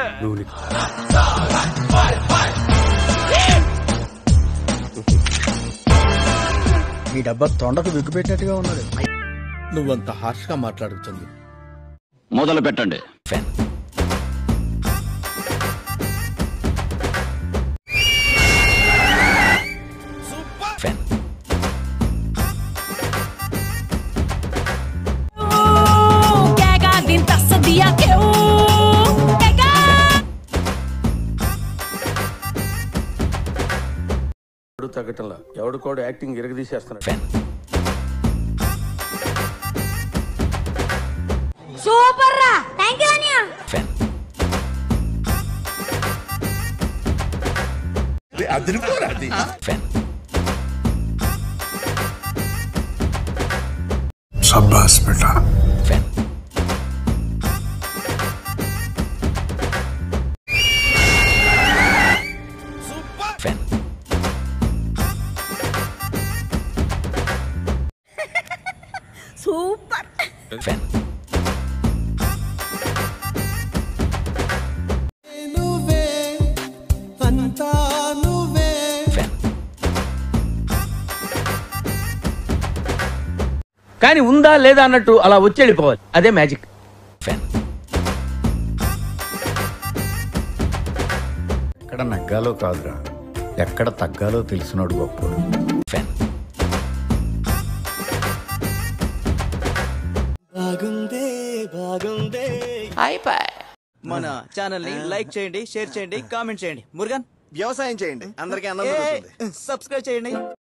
నువ్వు నీ- ఈ డబ్బా తొండకు విగ్గు పెట్టినట్టుగా ఉన్నది నువ్వంత హార్ష్ గా మాట్లాడుతుంది మొదలు పెట్టండి Pega din taça de aqueu. Pega. ఎవడు తగ్గటంలా ఎవడు కూడా యాక్టింగ్ ఇరగదీసేస్తున్నాడు సూపర్ రా థ్యాంక్ యూ అనియా शाबाश बेटा సూపర్ కానీ ఉందా లేదా అన్నట్టు అలా వచ్చి వెళ్ళిపోవాలి అదే మ్యాజిక్ ఎక్కడ నగ్గాలో కాదురా ఎక్కడ తగ్గాలో తెలిసినోడు గొప్పడు మన ఛానల్ ని లైక్ చేయండి షేర్ చేయండి కామెంట్ చేయండి మురుగన్ వ్యవసాయం చేయండి అందరికీ అన్నం ఏ, దొరుకుతుంది సబ్స్క్రైబ్ చేయండి